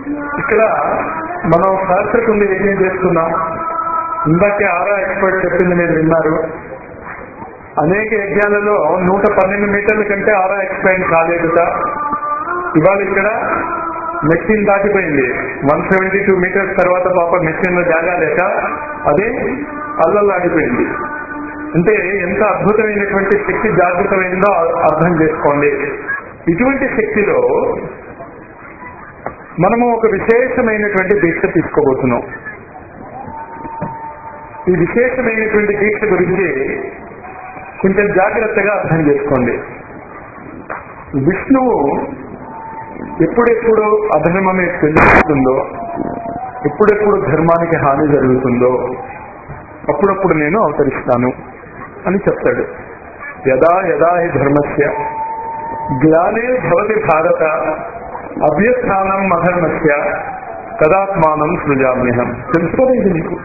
ఇక్కడ మనం శాస్త్రకుండి యజ్ఞం చేస్తున్నాం ఇందాకే ఆరా ఎక్స్పర్ట్ చెప్పింది మీరు విన్నారు అనేక యజ్ఞాలలో నూట పన్నెండు మీటర్ల కంటే ఆరా ఎక్స్పాండ్ కాలేదుట ఇవాళ ఇక్కడ మెషిన్ దాటిపోయింది వన్ సెవెంటీ టూ మీటర్స్ తర్వాత పాప మెషిన్ లో జాగా లేక అది అల్లల్లాడిపోయింది అంటే ఎంత అద్భుతమైనటువంటి శక్తి జాగృతమైందో అర్థం చేసుకోండి ఇటువంటి శక్తిలో మనము ఒక విశేషమైనటువంటి దీక్ష తీసుకోబోతున్నాం ఈ విశేషమైనటువంటి దీక్ష గురించి కొంచెం జాగ్రత్తగా అర్థం చేసుకోండి విష్ణువు ఎప్పుడెప్పుడు అధర్మం పెంచుతుందో ఎప్పుడెప్పుడు ధర్మానికి హాని జరుగుతుందో అప్పుడప్పుడు నేను అవతరిస్తాను అని చెప్తాడు యదా యదా హి ధర్మస్య గ్లానే భవతి భారత అభ్యస్థానం అధర్మస్య కదాత్మానం సృజామ్యహం తెలుసుకోలేదు నీకు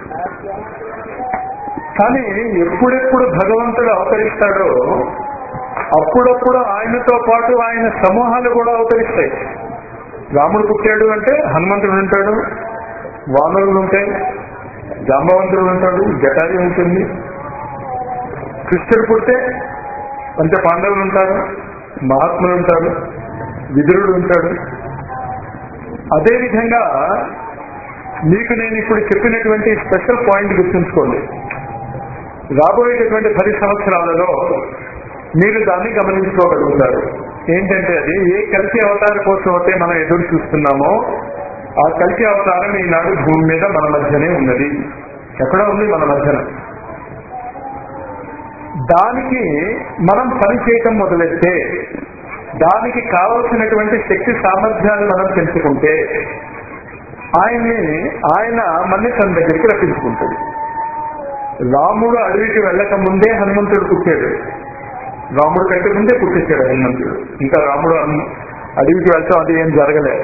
కానీ ఎప్పుడెప్పుడు భగవంతుడు అవతరిస్తాడో అప్పుడప్పుడు ఆయనతో పాటు ఆయన సమూహాలు కూడా అవతరిస్తాయి రాముడు పుట్టాడు అంటే హనుమంతుడు ఉంటాడు వానరులు ఉంటాయి జాంబవంతుడు ఉంటాడు జటారి ఉంటుంది కృష్ణుడు పుడితే పంచ పాండవులు ఉంటారు మహాత్ములు ఉంటారు విదురుడు ఉంటాడు అదేవిధంగా మీకు నేను ఇప్పుడు చెప్పినటువంటి స్పెషల్ పాయింట్ గుర్తుంచుకోండి రాబోయేటటువంటి పది సంవత్సరాలలో మీరు దాన్ని గమనించుకోగలుగుతారు ఏంటంటే అది ఏ కలిసి అవతార కోసం అయితే మనం ఎదురు చూస్తున్నామో ఆ కలిసి అవతారం ఈనాడు భూమి మీద మన మధ్యనే ఉన్నది ఎక్కడ ఉంది మన మధ్యన దానికి మనం పని చేయటం మొదలెడితే దానికి కావలసినటువంటి శక్తి సామర్థ్యాలు మనం పెంచుకుంటే ఆయన్ని ఆయన మన్ని తన దగ్గరికి రప్పించుకుంటాడు రాముడు అడవికి వెళ్ళక ముందే హనుమంతుడు పుట్టాడు రాముడు కంటే ముందే పుట్టించాడు హనుమంతుడు ఇంకా రాముడు అన్- అడవికి వెళ్తాం అది ఏం జరగలేదు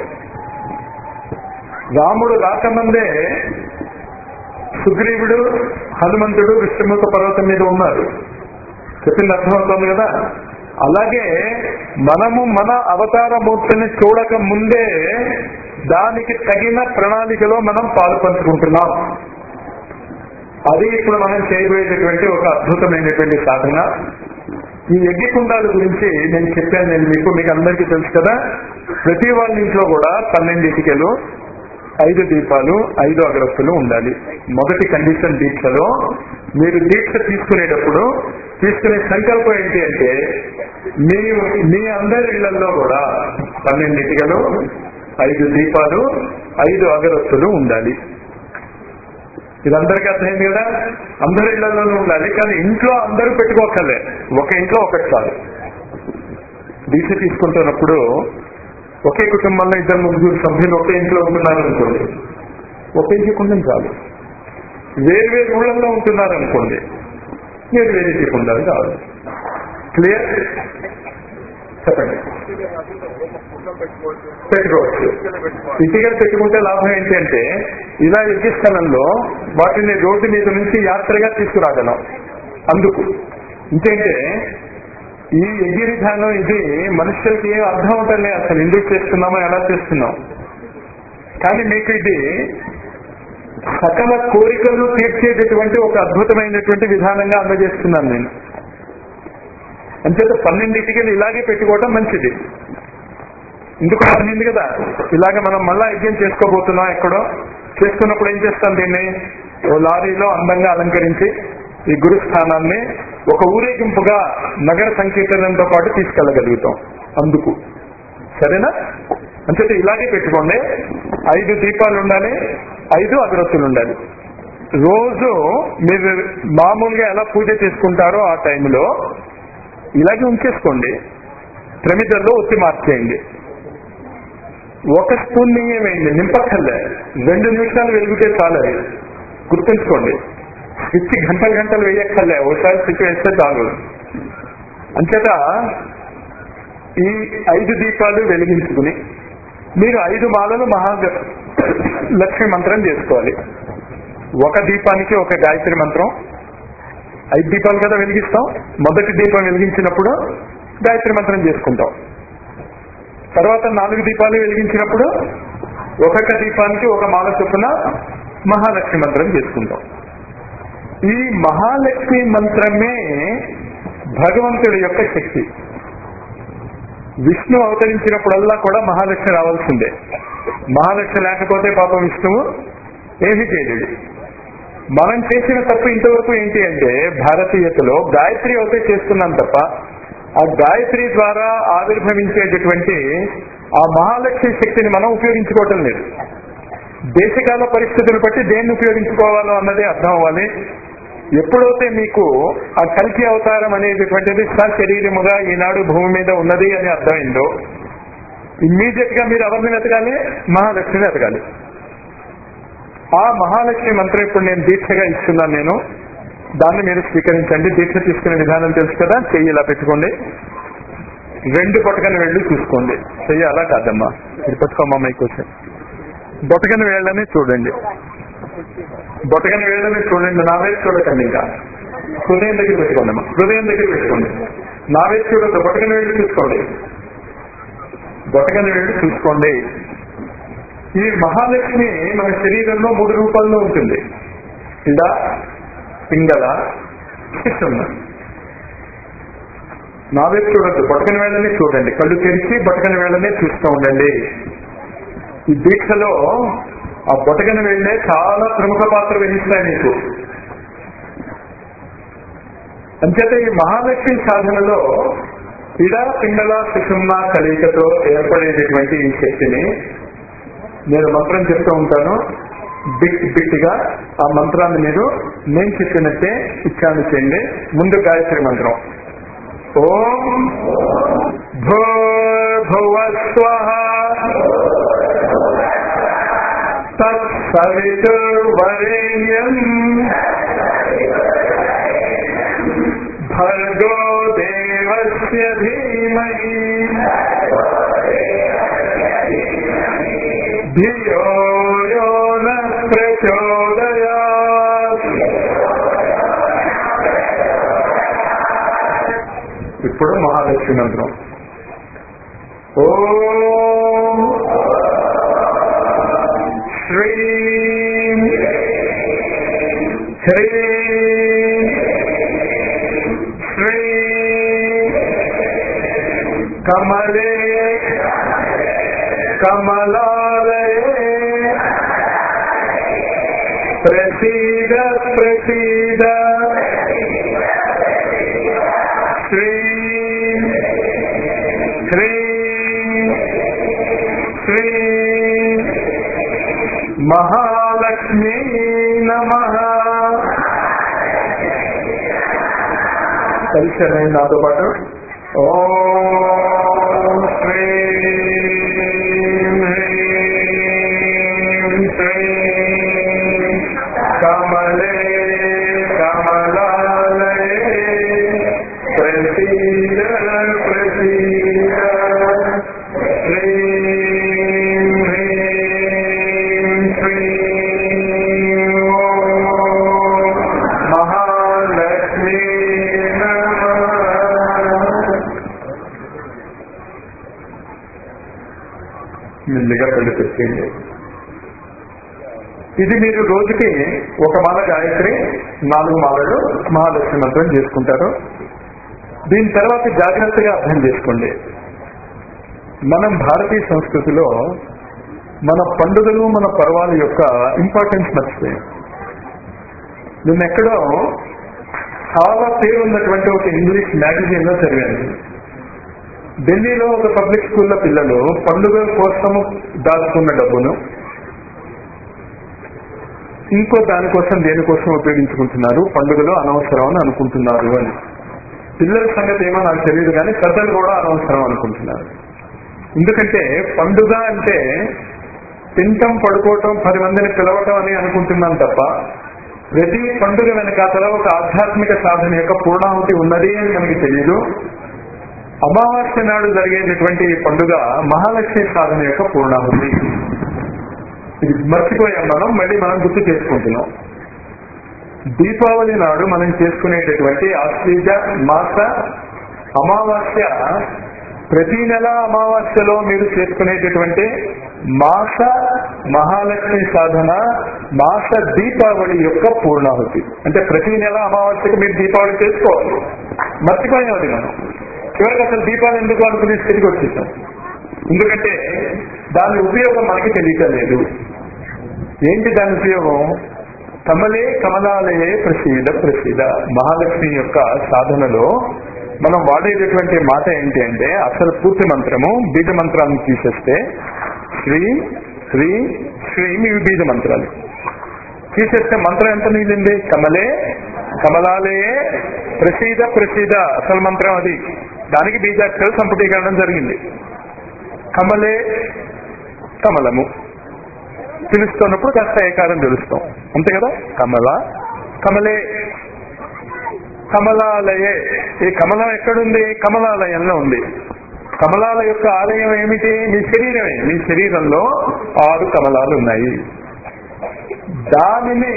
రాముడు రాకముందే సుగ్రీవుడు హనుమంతుడు విష్ణుముఖ పర్వతం మీద ఉన్నారు చెప్పింది అర్థమవుతుంది కదా అలాగే మనము మన అవతార మూర్తిని చూడక ముందే దానికి తగిన ప్రణాళికలో మనం పాలు పంచుకుంటున్నాం అది ఇప్పుడు మనం చేయబోయేటటువంటి ఒక అద్భుతమైనటువంటి సాధన ఈ యజ్ఞకుండాల గురించి నేను చెప్పాను నేను మీకు మీకు అందరికీ తెలుసు కదా ప్రతి వాళ్ళ ఇంట్లో కూడా పన్నెండు ఇటుకలు ఐదు దీపాలు ఐదు అగరత్తులు ఉండాలి మొదటి కండిషన్ దీక్షలో మీరు దీక్ష తీసుకునేటప్పుడు తీసుకునే సంకల్పం ఏంటి అంటే మీ మీ అందరి ఇళ్లలో కూడా పన్నెండు ఇటుకలు ఐదు దీపాలు ఐదు అగరత్తులు ఉండాలి ఇది అందరికీ అర్థమైంది కదా అందరి ఇళ్లలోనూ ఉండాలి కానీ ఇంట్లో అందరూ పెట్టుకోకర్లే ఒక ఇంట్లో ఒకటి చాలు దీక్ష తీసుకుంటున్నప్పుడు ఒకే కుటుంబంలో ఇద్దరు ముగ్గురు సభ్యులు ఒకే ఇంట్లో ఉంటున్నారు అనుకోండి ఒకే ఇంటి కుండం చాలు వేరు వేరు ఊళ్ళల్లో ఉంటున్నారు అనుకోండి వేరు వేరే కుండాలు కావాలి క్లియర్ చెప్పండి పెట్టుకోవచ్చు ఇటుకలు పెట్టుకుంటే లాభం ఏంటి అంటే ఇలా యజ్ఞ స్థలంలో వాటిని రోడ్డు మీద నుంచి యాత్రగా తీసుకురాగలం అందుకు ఇంకేంటే ఈ యజ్ఞ విధానం ఇది మనుషులకి ఏం అర్థం అవుతుంది అసలు ఎందుకు చేస్తున్నామో ఎలా చేస్తున్నాం కానీ మీకు ఇది సకల కోరికలు తీర్చేటటువంటి ఒక అద్భుతమైనటువంటి విధానంగా అందజేస్తున్నాను నేను అంచేత పన్నెండింటికి ఇలాగే పెట్టుకోవడం మంచిది ఎందుకు అర్థమైంది కదా ఇలాగ మనం మళ్ళా యజ్ఞం చేసుకోబోతున్నాం ఎక్కడో చేసుకున్నప్పుడు ఏం చేస్తాం దీన్ని ఓ లారీలో అందంగా అలంకరించి ఈ గురుస్థానాన్ని ఒక ఊరేగింపుగా నగర సంకీర్తనంతో పాటు తీసుకెళ్లగలుగుతాం అందుకు సరేనా అంచేత ఇలాగే పెట్టుకోండి ఐదు దీపాలు ఉండాలి ఐదు అగరత్తులు ఉండాలి రోజు మీరు మామూలుగా ఎలా పూజ చేసుకుంటారో ఆ టైంలో ఇలాగే ఉంచేసుకోండి ప్రమిదల్లో ఒత్తి మార్చేయండి ఒక స్పూన్ నెయ్యి వేయండి నింపక్కర్లే రెండు నిమిషాలు వెలిగితే చాలు అది గుర్తుంచుకోండి స్విచ్ గంటలు గంటలు వేయక్కర్లే ఒకసారి స్విచ్ వేస్తే చాలు అంచేత ఈ ఐదు దీపాలు వెలిగించుకుని మీరు ఐదు మాలలు మహా లక్ష్మి మంత్రం చేసుకోవాలి ఒక దీపానికి ఒక గాయత్రి మంత్రం ఐదు దీపాలు కదా వెలిగిస్తాం మొదటి దీపం వెలిగించినప్పుడు గాయత్రి మంత్రం చేసుకుంటాం తర్వాత నాలుగు దీపాలు వెలిగించినప్పుడు ఒక్కొక్క దీపానికి ఒక మాల చొప్పున మహాలక్ష్మి మంత్రం చేసుకుంటాం ఈ మహాలక్ష్మి మంత్రమే భగవంతుడి యొక్క శక్తి విష్ణు అవతరించినప్పుడల్లా కూడా మహాలక్ష్మి రావాల్సిందే మహాలక్ష్మి లేకపోతే పాపం విష్ణువు ఏమీ చేయలేడు మనం చేసిన తప్పు ఇంతవరకు ఏంటి అంటే భారతీయతలో గాయత్రి ఒకటే చేస్తున్నాం తప్ప ఆ గాయత్రి ద్వారా ఆవిర్భవించేటటువంటి ఆ మహాలక్ష్మి శక్తిని మనం ఉపయోగించుకోవటం లేదు దేశకాల పరిస్థితులు బట్టి దేన్ని ఉపయోగించుకోవాలో అన్నది అర్థం అవ్వాలి ఎప్పుడైతే మీకు ఆ కల్కి అవతారం అనేటటువంటిది సశరీరముగా ఈనాడు భూమి మీద ఉన్నది అని అర్థమైందో ఇమ్మీడియట్ గా మీరు ఎవరిని వెతకాలి మహాలక్ష్మిని వెతకాలి ఆ మహాలక్ష్మి మంత్రం ఇప్పుడు నేను దీక్షగా ఇస్తున్నాను నేను దాన్ని మీరు స్వీకరించండి దీక్ష తీసుకునే విధానం తెలుసు కదా చెయ్యి ఇలా పెట్టుకోండి రెండు పట్టుకని వెళ్ళి చూసుకోండి చెయ్యి అలా కాదమ్మా ఇది పట్టుకోమ్మా మైక్ వచ్చి బొటకని వేళ్ళని చూడండి బొటకని వేళ్ళని చూడండి నా వైపు చూడకండి ఇంకా హృదయం దగ్గర పెట్టుకోండి అమ్మా హృదయం దగ్గర పెట్టుకోండి నా వైపు చూడద్దు బొటకని వేళ్ళు చూసుకోండి బొటకని వేళ్ళు చూసుకోండి ఈ మహాలక్ష్మి మన శరీరంలో మూడు రూపాల్లో ఉంటుంది ఇడ పింగళ శిశుమ్మ నా వైపు చూడద్దు బొటకని వేళ్ళని చూడండి కళ్ళు తెరిచి బొటకని వేళ్ళనే చూస్తూ ఉండండి ఈ దీక్షలో ఆ బొటకని వేళ్ళే చాలా ప్రముఖ పాత్ర వహిస్తాయి మీకు అంచేత ఈ మహాలక్ష్మి సాధనలో ఇడ పింగళ సుషుమ్న కలయికతో ఏర్పడేటటువంటి ఈ శక్తిని నేను మంత్రం చెప్తూ ఉంటాను బిట్ బిట్గా ఆ మంత్రాన్ని మీరు నేను చెప్పినట్టే ఉచ్చారణ చేయండి ముందు గాయత్రి మంత్రం ఓం భూర్భువస్వ తత్సవితుర్వరేణ్యం భర్గో దేవస్య ధీమహి ధియో యో న ప్రచోదయాత్ ఇప్పుడు మహాలక్ష్మి మంత్రం ఓం శ్రీం హ్రీం శ్రీం కమలే కమలాలయే ప్రసీద ప్రసీద శ్రీం హ్రీం శ్రీం మహాలక్ష్మీ నమ కలిసి నాతో పాటు ఓం శ్రీం హ్రీం శ్రీం కమలే కమలాలయే ప్రసీద ప్రసీద శ్రీం హ్రీం శ్రీం ఓం మహాలక్ష్మీ నమః మెల్లిగా కళ్ళు పెట్టేయండి ఇది మీరు రోజుకి ఒక మాల గాయత్రి నాలుగు మాలలు మహాలక్ష్మి మంత్రం చేసుకుంటారు దీని తర్వాత జాగ్రత్తగా అర్థం చేసుకోండి మనం భారతీయ సంస్కృతిలో మన పండుగలు మన పర్వాల యొక్క ఇంపార్టెన్స్ మర్చిపోయాం నిన్న ఎక్కడో చాలా పేరు ఉన్నటువంటి ఒక ఇంగ్లీష్ మ్యాగజైన్ లో చదివాను ఢిల్లీలో ఒక పబ్లిక్ స్కూల్లో పిల్లలు పండుగ కోసము దాచుకున్న డబ్బును ఇంకో దానికోసం దేనికోసం ఉపయోగించుకుంటున్నారు పండుగలు అనవసరం అని అనుకుంటున్నారు అని పిల్లల సంగతి ఏమో నాకు తెలియదు కానీ పెద్దలు కూడా అనవసరం అనుకుంటున్నారు ఎందుకంటే పండుగ అంటే తింటం పడుకోవటం పది మందిని పిలవటం అని అనుకుంటున్నాం తప్ప ప్రతి పండుగ వెనకాతల ఒక ఆధ్యాత్మిక సాధన యొక్క పూర్ణాహుతి ఉన్నది అని మనకి తెలియదు అమావాస్య నాడు జరిగేటటువంటి ఈ పండుగ మహాలక్ష్మి సాధన యొక్క పూర్ణాహుతి ఇది మర్చిపోయాం మనం మళ్ళీ మనం గుర్తు చేసుకుంటున్నాం దీపావళి నాడు మనం చేసుకునేటటువంటి ఆశ్వీజ మాస అమావాస్య ప్రతి నెల అమావాస్యలో మీరు చేసుకునేటటువంటి మాస మహాలక్ష్మి సాధన మాస దీపావళి యొక్క పూర్ణాహుతి అంటే ప్రతి నెల అమావాస్యకి మీరు దీపావళి చేసుకోవాలి మర్చిపోయాం అది మనం చివరికి అసలు దీపాలు ఎందుకు అనుకునే స్థితికి వచ్చేసాం ఎందుకంటే దాని ఉపయోగం మనకి తెలియటలేదు ఏంటి దాని ఉపయోగం కమలే కమలాలయే ప్రసీద ప్రసీద మహాలక్ష్మి యొక్క సాధనలో మనం వాడేటటువంటి మాట ఏంటి అంటే అసలు పూర్తి మంత్రము బీజ మంత్రాలను తీసేస్తే శ్రీ శ్రీ శ్రీం ఇవి బీజ మంత్రాలు తీసేస్తే మంత్రం ఎంత మిగిలింది కమలే కమలాలయే ప్రసీద ప్రసీద అసలు మంత్రం అది దానికి బీజాక్షర సంపుటీకరణం జరిగింది కమలే కమలము పిలుస్తున్నప్పుడు కాస్త ఏకారం తెలుస్తాం అంతే కదా కమల కమలే కమలాలయే ఈ కమలం ఎక్కడుంది కమలాలయంలో ఉంది కమలాల యొక్క ఆలయం ఏమిటి మీ శరీరమే మీ శరీరంలో ఆరు కమలాలు ఉన్నాయి దానిని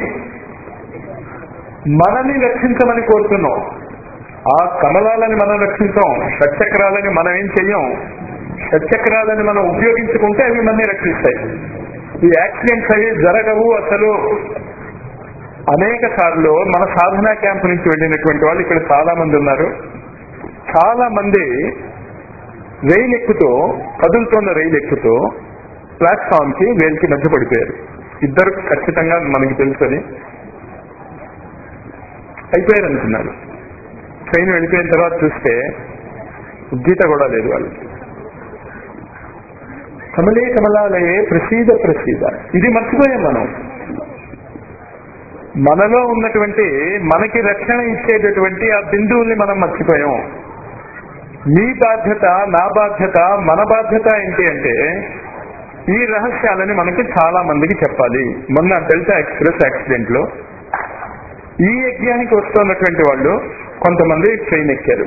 మనని రక్షించమని కోరుతున్నాం ఆ కమలాలని మనం రక్షించాం షట్చక్రాలని మనం ఏం చెయ్యం షట్చక్రాలని మనం ఉపయోగించుకుంటే అవి మనని రక్షిస్తాయి ఈ యాక్సిడెంట్స్ అవి జరగవు అసలు అనేక సార్లు మన సాధనా క్యాంప్ నుంచి వెళ్ళినటువంటి వాళ్ళు ఇక్కడ చాలా మంది ఉన్నారు చాలా మంది రైలు ఎక్కుతూ కదులుతోన్న రైలు ఎక్కుతూ ప్లాట్ఫామ్ కి వేలికి మధ్య పడిపోయారు ఇద్దరు ఖచ్చితంగా మనకి తెలుసని అయిపోయారు అనుకున్నారు ట్రైన్ వెళ్ళిపోయిన తర్వాత చూస్తే గీత కూడా లేదు వాళ్ళకి కమలే కమలాలయే ప్రసీద ప్రసీద ఇది మర్చిపోయాం మనం మనలో ఉన్నటువంటి మనకి రక్షణ ఇచ్చేటటువంటి ఆ బిందువుల్ని మనం మర్చిపోయాం మీ బాధ్యత నా బాధ్యత మన బాధ్యత ఏంటి అంటే ఈ రహస్యాలని మనకి చాలా మందికి చెప్పాలి మొన్న డెల్టా ఎక్స్ప్రెస్ యాక్సిడెంట్ లో ఈ యజ్ఞానికి వస్తున్నటువంటి వాళ్ళు కొంతమంది ట్రైన్ ఎక్కారు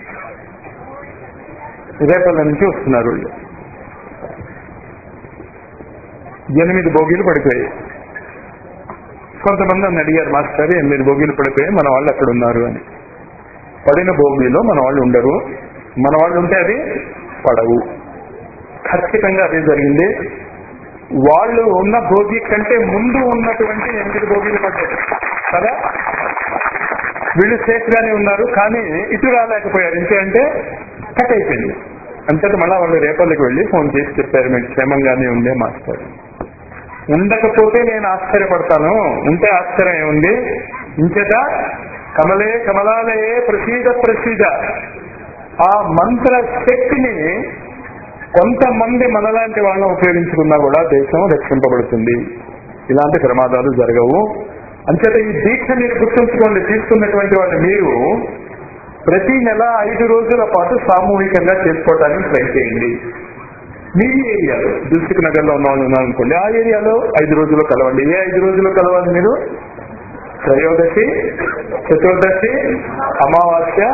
రేపల్ల నుంచి వస్తున్నారు వాళ్ళు ఎనిమిది బోగీలు పడిపోయాయి కొంతమంది నన్ను అడిగారు మాస్టర్ ఎనిమిది బోగీలు పడిపోయాయి మన వాళ్ళు అక్కడ ఉన్నారు అని పడిన భోగిలో మన వాళ్ళు ఉండరు మన వాళ్ళు ఉంటే అది పడవు ఖచ్చితంగా అదే జరిగింది వాళ్ళు ఉన్న భోగి కంటే ముందు ఉన్నటువంటి ఎనిమిది భోగిలు పడ్డాయి కదా వీళ్ళు సేఫ్ గానే ఉన్నారు కానీ ఇటు రాలేకపోయారు ఎందుకంటే కట్ అయిపోయింది అంతటా మళ్ళా వాళ్ళు రేపల్లికి వెళ్ళి ఫోన్ చేసి చెప్పారు మీకు క్షేమంగానే ఉండే మాస్టర్ ఉండకపోతే నేను ఆశ్చర్యపడతాను ఉంటే ఆశ్చర్యం ఏముంది ఇంచేత కమలే కమలాలయే ప్రసీద ప్రసీద ఆ మంత్ర శక్తిని కొంతమంది మనలాంటి వాళ్ళని ఉపయోగించుకున్నా కూడా దేశం రక్షింపబడుతుంది ఇలాంటి ప్రమాదాలు జరగవు అంచేత ఈ దీక్ష మీరు గుర్తుంచుకోండి తీసుకున్నటువంటి వాళ్ళు మీరు ప్రతి నెల ఐదు రోజుల పాటు సామూహికంగా చేసుకోవడానికి ట్రై చేయండి మీ ఏరియాలో దిల్సుఖ్ నగర్ లో ఉన్న వాళ్ళు ఉన్నారనుకోండి ఆ ఏరియాలో ఐదు రోజులు కలవండి ఏ ఐదు రోజులు కలవాలి మీరు త్రయోదశి చతుర్దశి అమావాస్య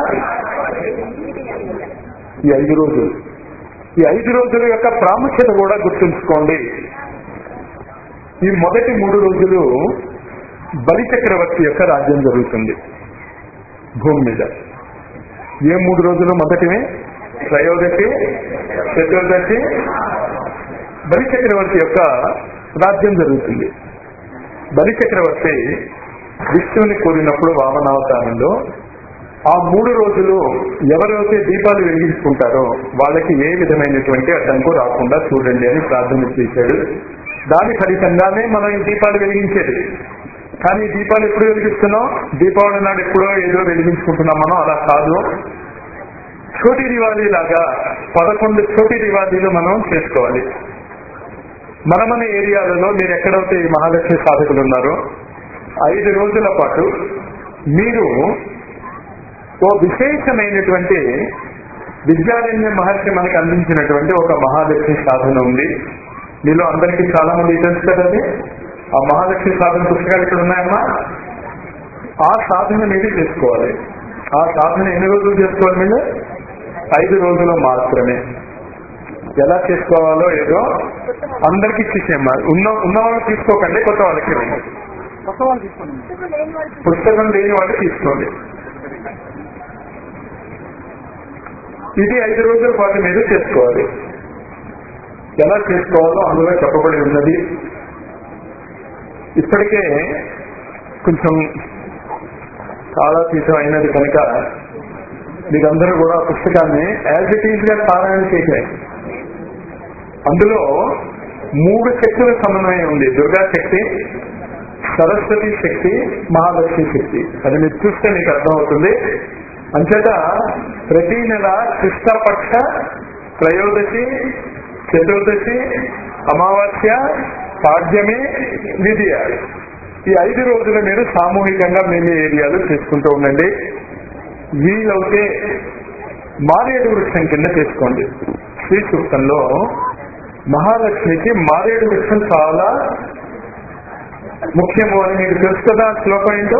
ఈ ఐదు రోజులు ఈ ఐదు రోజుల యొక్క ప్రాముఖ్యత కూడా గుర్తుంచుకోండి ఈ మొదటి మూడు రోజులు బలి చక్రవర్తి యొక్క రాజ్యం జరుగుతుంది భూమి మీద ఏ మూడు రోజులు మొదటివే త్రయోదశి చతుర్దశి బలి చక్రవర్తి యొక్క రాజ్యం జరుగుతుంది బలి చక్రవర్తి విష్ణువుని కోరినప్పుడు వామనావతారంలో ఆ మూడు రోజులు ఎవరైతే దీపాలు వెలిగించుకుంటారో వాళ్ళకి ఏ విధమైనటువంటి అడ్డంకు రాకుండా చూడండి అని ప్రార్థన చేశాడు దాని ఫలితంగానే మనం ఈ దీపాలు వెలిగించేది కానీ ఈ దీపాలు ఎప్పుడు వెలిగిస్తున్నాం దీపావళి నాడు ఎప్పుడో ఏదో వెలిగించుకుంటున్నాం మనం అలా కాదు చోటి దివాళీ లాగా పదకొండు చోటి దివాళీలు మనం చేసుకోవాలి మన మన ఏరియాలలో మీరు ఎక్కడైతే ఈ మహాలక్ష్మి సాధకులు ఉన్నారో ఐదు రోజుల పాటు మీరు ఓ విశేషమైనటువంటి విద్యారణ్య మహర్షి మనకు అందించినటువంటి ఒక మహాలక్ష్మి సాధన ఉంది మీలో అందరికీ చాలా మంది తెలుసు కదండి ఆ మహాలక్ష్మి సాధన పుస్తకాలు ఇక్కడ ఉన్నాయమ్మా ఆ సాధన మీరు చేసుకోవాలి ఆ సాధన ఎన్ని రోజులు చేసుకోవాలి మీరు ఐదు రోజులు మాత్రమే ఎలా చేసుకోవాలో ఏదో అందరికి ఇచ్చేసేమ్మా ఉన్న ఉన్న వాళ్ళు తీసుకోకండి కొత్త వాళ్ళకి ఇవ్వండి. పుస్తకం లేని వాళ్ళు తీసుకోండి ఇది ఐదు రోజుల పాటు మీరు చేసుకోవాలి ఎలా చేసుకోవాలో అందులో చెప్పబడి ఉన్నది ఇప్పటికే కొంచెం కాలాతీతం అయినది కనుక మీరందరూ కూడా ఆ పుస్తకాన్ని యాజ్ ఇట్ ఈజ్ గా పారాయణ చేయలేదు అందులో మూడు శక్తుల సమన్వయం ఉంది దుర్గా శక్తి సరస్వతి శక్తి మహాలక్ష్మి శక్తి అది మీరు చూస్తే మీకు అర్థమవుతుంది అంచేత ప్రతి నెల కృష్ణపక్ష త్రయోదశి చతుర్దశి అమావాస్య పాడ్యమి విధియ ఈ ఐదు రోజులు మీరు సామూహికంగా మీ మీ ఏరియాలో చేసుకుంటూ ఉండండి వీలవుతే మారేడు వృక్షం కింద చేసుకోండి శ్రీ సూక్తంలో మహాలక్ష్మికి మారేడు వృక్షం చాలా ముఖ్యము అని మీకు తెలుసు కదా ఆ శ్లోకం ఏంటో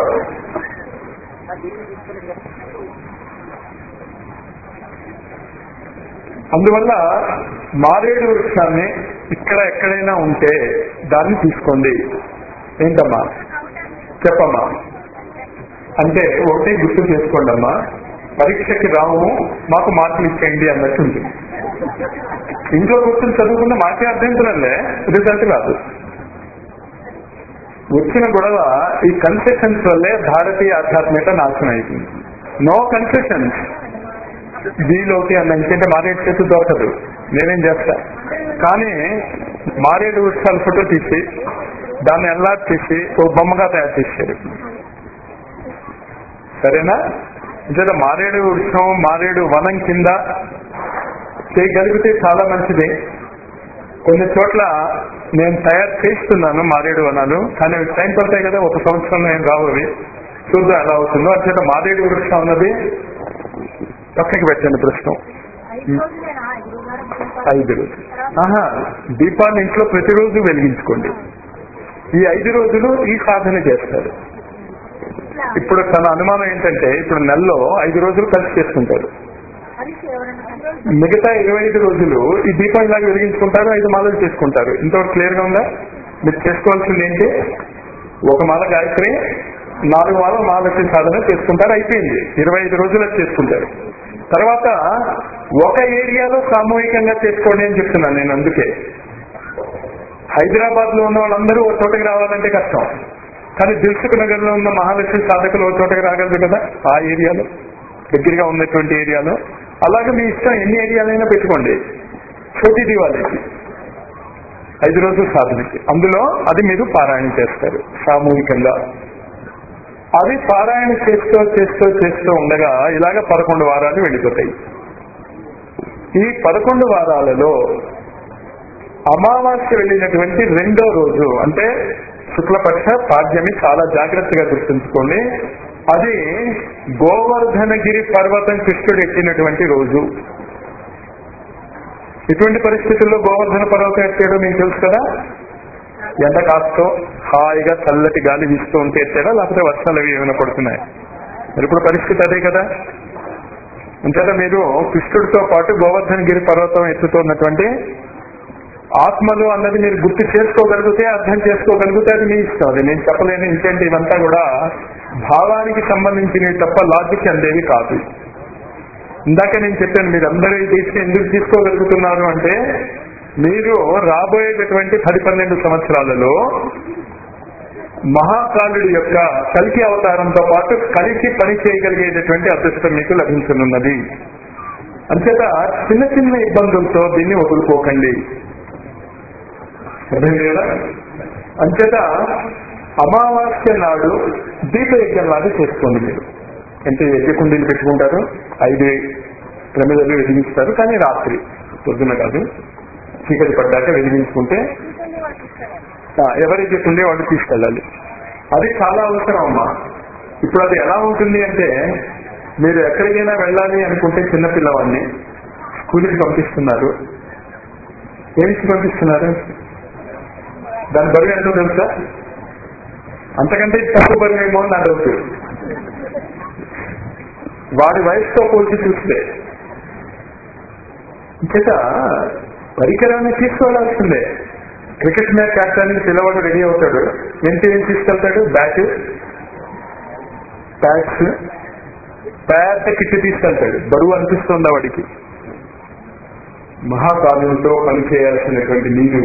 అందువల్ల మారేడు వృక్షాన్ని ఇక్కడ ఎక్కడైనా ఉంటే దాన్ని తీసుకోండి ఏంటమ్మా చెప్పమ్మా అంటే ఒకటి గుర్తు చేసుకోండి అమ్మా పరీక్షకి రాము మాకు మార్కులు ఇచ్చేయండి అన్నట్టు ఉంటుంది ఇంట్లో కూర్చొని చదువుకున్న మాకే అభ్యంతరంలే రిజల్ట్ రాదు వచ్చిన గొడవ ఈ కన్సెషన్స్ వల్లే భారతీయ ఆధ్యాత్మికత నాశనం అయిపోయింది నో కన్సెషన్స్ వీలోకి అన్న ఎందుకంటే మారేడు చేతి దొరకదు నేనేం చేస్తా కానీ మారేడు వృక్షాల ఫోటో తీసి దాన్ని ఎలా తీసి ఓ బొమ్మగా తయారు చేశారు సరేనా అంటే మారేడు వృక్షం మారేడు వనం కింద చేయగలిగితే చాలా మంచిది కొన్ని చోట్ల నేను తయారు చేస్తున్నాను మారేడు వనాలు కానీ అవి టైం పడతాయి కదా ఒక సంవత్సరం నేను రావు అవి చూద్దాం ఎలా అవుతుందో అంచేత మారేడు వృక్షం ఉన్నది పక్కకి పెట్టండి ప్రశ్న ఐదు రోజులు ఆహా దీపాన్ని ఇంట్లో ప్రతిరోజు వెలిగించుకోండి ఈ ఐదు రోజులు ఈ సాధన చేస్తారు ఇప్పుడు తన అనుమానం ఏంటంటే ఇప్పుడు నెలలో ఐదు రోజులు కలిసి చేసుకుంటారు మిగతా ఇరవై ఐదు రోజులు ఈ దీపం ఇలాగ వెలిగించుకుంటారు ఐదు మాలలు చేసుకుంటారు ఇంతవరకు క్లియర్ గా ఉందా మీరు చేసుకోవాల్సింది ఏంటి ఒక మాల గాయత్రి నాలుగు మాల మహాలక్ష్మి సాధన చేసుకుంటారు అయిపోయింది ఇరవై ఐదు రోజులు అది చేసుకుంటారు తర్వాత ఒక ఏరియాలో సామూహికంగా చేసుకోండి అని చెప్తున్నాను నేను అందుకే హైదరాబాద్ లో ఉన్న వాళ్ళందరూ ఒక చోటకి రావాలంటే కష్టం కానీ దిల్సుఖ్ నగర్ లో ఉన్న మహాలక్ష్మి సాధకులు ఒక చోటకి రాగలరు కదా ఆ ఏరియాలో దగ్గరగా ఉన్నటువంటి ఏరియాలో అలాగే మీ ఇష్టం ఎన్ని ఏరియాలైనా పెట్టుకోండి చోటి దివాళీకి ఐదు రోజుల సాధనకి అందులో అది మీరు పారాయణ చేస్తారు సామూహికంగా అది పారాయణ చేస్తూ చేస్తూ చేస్తూ ఉండగా ఇలాగ పదకొండు వారాలు వెళ్ళిపోతాయి ఈ పదకొండు వారాలలో అమావాస్య వెళ్ళినటువంటి రెండో రోజు అంటే శుక్లపక్ష పాడ్యమి చాలా జాగ్రత్తగా గుర్తుంచుకోండి అది గోవర్ధనగిరి పర్వతం కృష్ణుడు ఎక్కినటువంటి రోజు ఇటువంటి పరిస్థితుల్లో గోవర్ధన పర్వతం ఎత్తాడో మీకు తెలుసు కదా ఎండ కాస్తో హాయిగా చల్లటి గాలి వీస్తూ ఉంటే ఎత్తాడా లేకపోతే వర్షాలు అవి ఏమైనా పడుతున్నాయి మరి ఇప్పుడు పరిస్థితి అదే కదా అంతేత మీరు కృష్ణుడితో పాటు గోవర్ధనగిరి పర్వతం ఎత్తుతున్నటువంటి ఆత్మలు అన్నది మీరు గుర్తు చేసుకోగలిగితే అర్థం చేసుకోగలిగితే అది మీ ఇష్టం అది నేను చెప్పలేను ఇంకేంటి ఇవంతా కూడా భావానికి సంబంధించినవి తప్ప లాజిక్ అందేవి కాదు ఇందాక నేను చెప్పాను మీరు అందరూ ఈ తీసుకుని ఎందుకు తీసుకోగలుగుతున్నారు అంటే మీరు రాబోయేటటువంటి పది పన్నెండు సంవత్సరాలలో మహాకాలుడి యొక్క కలికి అవతారంతో పాటు కలిసి పని చేయగలిగేటటువంటి అదృష్టం మీకు లభించనున్నది అంచేత చిన్న చిన్న ఇబ్బందులతో దీన్ని వదులుకోకండి అర్థం కదా అంచేత అమావాస్య నాడు దీపయజ్ఞం లాగా చేసుకోండి మీరు అంటే యజ్ఞకుండీలు పెట్టుకుంటారు ఐదు ప్రమిదలు వెలిగిస్తారు కానీ రాత్రి పొద్దున కాదు చీకటి పడ్డాక వెలిగించుకుంటే ఆ, ఎవరైతే ఉండే వాళ్ళు తీసుకెళ్ళాలి అది చాలా అవసరం అమ్మా ఇప్పుడు అది ఎలా ఉంటుంది అంటే మీరు ఎక్కడికైనా వెళ్ళాలి అనుకుంటే చిన్న పిల్లవాడిని స్కూల్కి పంపిస్తున్నారు ఏమిచ్చి పంపిస్తున్నారు దాని బరువు ఎంతో తెలుసా అంతకంటే తక్కువ బరువు ఏమో అని నా డౌట్ వాడి వయసుతో పోల్చి చూస్తే చేత పరికరాన్ని తీసుకువెళ్లాల్సిందే క్రికెట్ మ్యాచ్ ఆడటానికి పిల్లవాడు రెడీ అవుతాడు ఎంత ఏం తీసుకెళ్తాడు బ్యాట్ బ్యాట్స్ పెద్ద కిట్ తీసుకెళ్తాడు బరువు అనిపిస్తుందా వాడికి మహాకావ్యంతో పనిచేయాల్సినటువంటి మీరు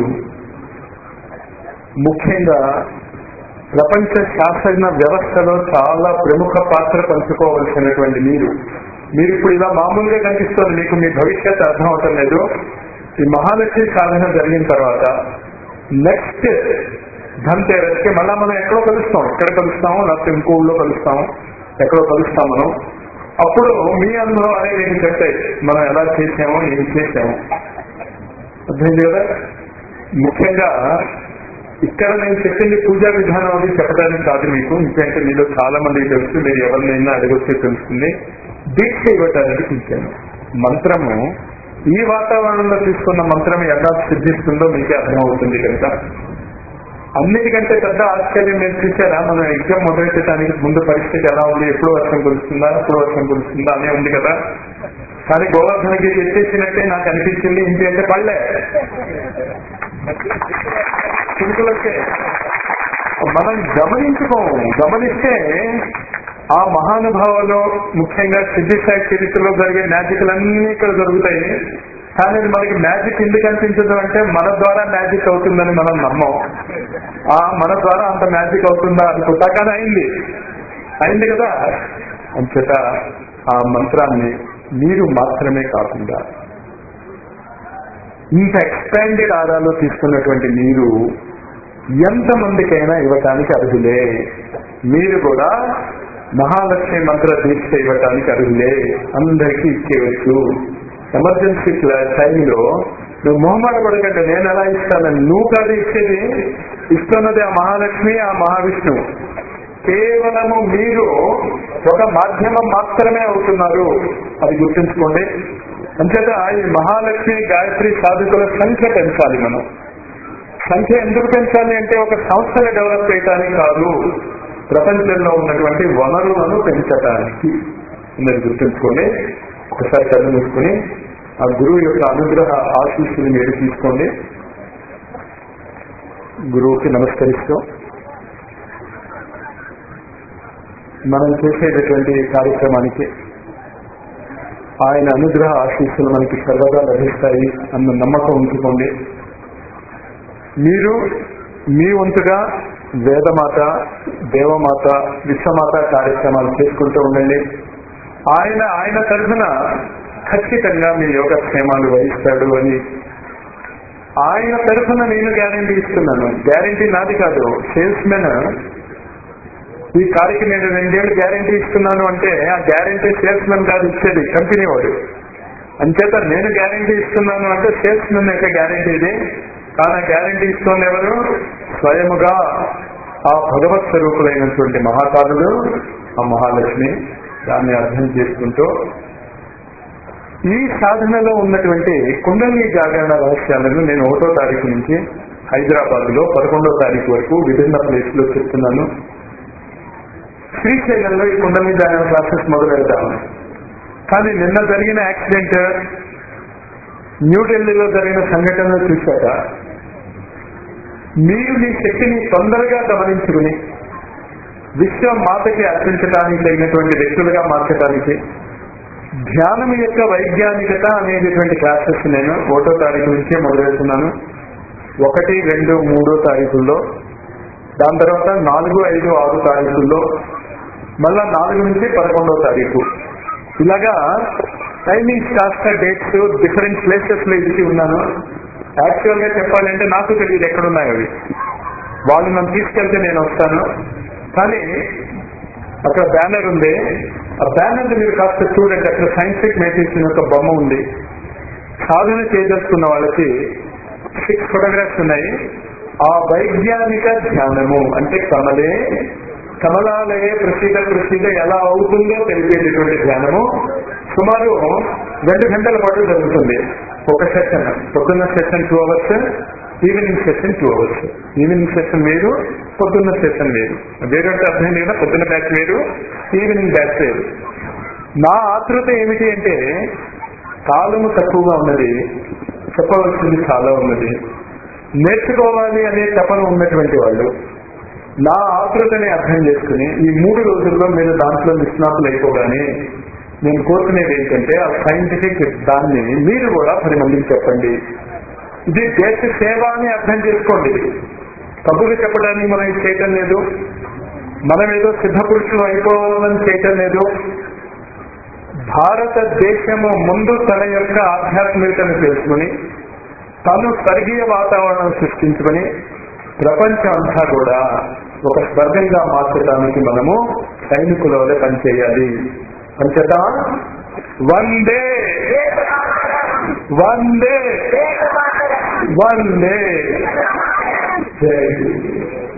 ముఖ్యంగా ప్రపంచ శాసన వ్యవస్థలో చాలా ప్రముఖ పాత్ర పంచుకోవలసినటువంటి మీరు మీరు ఇప్పుడు ఇలా మామూలుగా కనిపిస్తుంది మీకు మీ భవిష్యత్ అర్థం అవటం లేదు ఈ మహాలక్ష్మి సాధన జరిగిన తర్వాత నెక్స్ట్ ధన్తేరస్ కి మళ్ళా మనం ఎక్కడో కలుస్తాం ఎక్కడ కలుస్తాము లేకపోతే ఇంకో ఊళ్ళో కలుస్తాము ఎక్కడో కలుస్తాం మనం అప్పుడు మీ అనుభవం అనేది ఏమి చెప్తాయి మనం ఎలా చేసామో ఏం చేసాము అర్థమైంది కదా ముఖ్యంగా ఇక్కడ నేను చెప్పింది పూజా విధానం అది చెప్పడానికి కాదు మీకు ఇంకంటే మీలో చాలా మందికి తెలుసు మీరు ఎవరినైనా అడగొస్తే తెలుస్తుంది దీక్ష ఇవ్వటానికి పిలిచాను మంత్రము ఈ వాతావరణంలో తీసుకున్న మంత్రం ఎలా సిద్ధిస్తుందో మీకే అర్థమవుతుంది కనుక అన్నిటికంటే పెద్ద ఆశ్చర్యం మీరు చూసారా మనం ఎగ్జామ్ మొదలెట్టడానికి ముందు పరిస్థితి ఎలా ఉంది ఎప్పుడు వర్షం కురుస్తుందా ఎప్పుడు వర్షం కురుస్తుందా అనే ఉంది కదా కానీ గోవర్ధనకి తెచ్చేసినట్టే నాకు అనిపించింది ఇంటి అంటే పళ్ళే చిరుకులకే మనం గమనించుకోము గమనిస్తే ఆ మహానుభావులో ముఖ్యంగా సిద్ధిసాయి చరిత్రలో జరిగే మ్యాజిక్లన్నీ ఇక్కడ జరుగుతాయి కానీ అది మనకి మ్యాజిక్ ఎందుకు అనిపించదు అంటే మన ద్వారా మ్యాజిక్ అవుతుందని మనం నమ్మం ఆ మన ద్వారా అంత మ్యాజిక్ అవుతుందా అనుకుంటా కానీ అయింది అయింది కదా అంచేత ఆ మంత్రాన్ని మీరు మాత్రమే కాకుండా ఇంత ఎక్స్పాండెడ్ ఆరాలో తీసుకున్నటువంటి మీరు ఎంతమందికైనా ఇవ్వటానికి అర్హులే మీరు కూడా మహాలక్ష్మి మంత్ర దీక్ష ఇవ్వటానికి అర్హులే అందరికీ ఇచ్చేయచ్చు ఎమర్జెన్సీ టైంలో నువ్వు మొహమాట పడకండి నేను ఎలా ఇస్తానని నువ్వు కాదు ఇచ్చేది ఇస్తున్నది ఆ మహాలక్ష్మి ఆ మహావిష్ణువు కేవలము మీరు ఒక మాధ్యమం మాత్రమే అవుతున్నారు అది గుర్తుంచుకోండి అంచేత ఈ మహాలక్ష్మి గాయత్రి సాధకుల సంఖ్య పెంచాలి మనం సంఖ్య ఎందుకు పెంచాలి అంటే ఒక సంస్థను డెవలప్ చేయడానికి కాదు ప్రపంచంలో ఉన్నటువంటి వనరులను పెంచడానికి మీరు గుర్తుంచుకోండి ఒకసారి కళ్ళు మూసుకుని ఆ గురువు యొక్క అనుగ్రహ ఆశీస్సులు మీరు తీసుకోండి గురువుకి నమస్కరిస్తూ మనం చేసేటటువంటి కార్యక్రమానికి ఆయన అనుగ్రహ ఆశీస్సులు మనకి సర్వదా లభిస్తాయి అన్న నమ్మకం ఉంచుకోండి మీరు మీ వంతుగా వేదమాత దేవమాత విశ్వమాత కార్యక్రమాలు చేసుకుంటూ ఉండండి ఆయన ఆయన తరఫున ఖచ్చితంగా మీ యోగక్షేమాలు వహిస్తాడు అని ఆయన తరఫున నేను గ్యారంటీ ఇస్తున్నాను గ్యారంటీ నాది కాదు సేల్స్ మెన్ ఈ కారుకి నేను రెండేళ్ళు గ్యారంటీ ఇస్తున్నాను అంటే ఆ గ్యారంటీ సేల్స్ మెన్ కాదు ఇచ్చేది కంపెనీ వాడు అంచేత నేను గ్యారంటీ ఇస్తున్నాను అంటే సేల్స్ మెన్ యొక్క గ్యారంటీ ఇది కానీ గ్యారంటీ ఇస్తుంది ఎవరు స్వయముగా ఆ భగవత్ స్వరూపులైనటువంటి మహాకారులు ఆ మహాలక్ష్మి దాన్ని అర్థం చేసుకుంటూ ఈ సాధనలో ఉన్నటువంటి కుండలి జాగరణ రహస్యాలను నేను ఒకటో తారీఖు నుంచి హైదరాబాద్ లో పదకొండో తారీఖు వరకు విభిన్న ప్లేస్ లో చెప్తున్నాను శ్రీశైలంలో ఈ కుండలి జాగరణ క్లాసెస్ మొదలు పెడతాము కానీ నిన్న జరిగిన యాక్సిడెంట్ న్యూఢిల్లీలో జరిగిన సంఘటనలు చూశాక మీరు మీ శక్తిని తొందరగా గమనించుకుని విశ్వ మాతకి అర్పించడానికి తగినటువంటి వ్యక్తులుగా మార్చడానికి ధ్యానం యొక్క వైజ్ఞానికత అనేటటువంటి క్లాసెస్ నేను ఒకటో తారీఖు నుంచే మొదలెడుతున్నాను ఒకటి రెండు మూడో తారీఖుల్లో దాని తర్వాత నాలుగు ఐదు ఆరు తారీఖుల్లో మళ్ళా నాలుగు నుంచి పదకొండో తారీఖు ఇలాగా టైమింగ్స్ కాస్త డేట్స్ డిఫరెంట్ ప్లేసెస్ లో ఇచ్చి ఉన్నాను యాక్చువల్ గా చెప్పాలంటే నాకు తెలియదు ఎక్కడున్నాయి అవి వాళ్ళు నన్ను తీసుకెళ్తే నేను వస్తాను కానీ అక్కడ బ్యానర్ ఉంది ఆ బ్యానర్ మీరు కాస్త చూడండి అక్కడ సైంటిఫిక్ మెడిటేషన్ యొక్క బొమ్మ ఉంది సాధన చేయదలుచుకున్న వాళ్ళకి సిక్స్ ఫోటోగ్రాఫ్స్ ఉన్నాయి ఆ వైజ్ఞానిక ధ్యానము అంటే కమలే కమలాలయే ప్రసిద్ధ ప్రసిద్ధ ఎలా అవుతుందో తెలిపేటటువంటి ధ్యానము సుమారు రెండు గంటల పాటు జరుగుతుంది ఒక సెషన్ పొద్దున్న session two hours evening session two hours evening session వేరు పొద్దున్న సెషన్ వేరు వేరు అంటే అర్థం లేదా పొద్దున్న బ్యాచ్ వేరు ఈవినింగ్ బ్యాచ్ వేరు నా ఆతృత ఏమిటి అంటే కాలము తక్కువగా ఉన్నది చెప్పవలసింది చాలా ఉన్నది నేర్చుకోవాలి అనే తపన ఉన్నటువంటి వాళ్ళు నా ఆతృతని అర్థం చేసుకుని ఈ మూడు రోజుల్లో మీరు దాంట్లో నిష్ణాతులు అయిపోగానే నేను కోరుకునేది ఏంటంటే ఆ సైంటిఫిక్ దాన్ని మీరు కూడా పది మందికి చెప్పండి ఇది దేశ సేవ అని అర్థం చేసుకోండి కబుర్లు చెప్పడానికి మనం ఇది చేయటం లేదు మనం ఏదో సిద్ధ పురుషులు అయిపోవాలని చేయటం లేదు భారతదేశము ముందు తన యొక్క ఆధ్యాత్మికతను తెలుసుకుని తను స్వర్గీయ వాతావరణం సృష్టించుకుని ప్రపంచం అంతా కూడా ఒక స్వర్గంగా మార్చడానికి మనము సైనికుల వల్ల పనిచేయాలి పంచతా వందే వందే వందే జై హింద్.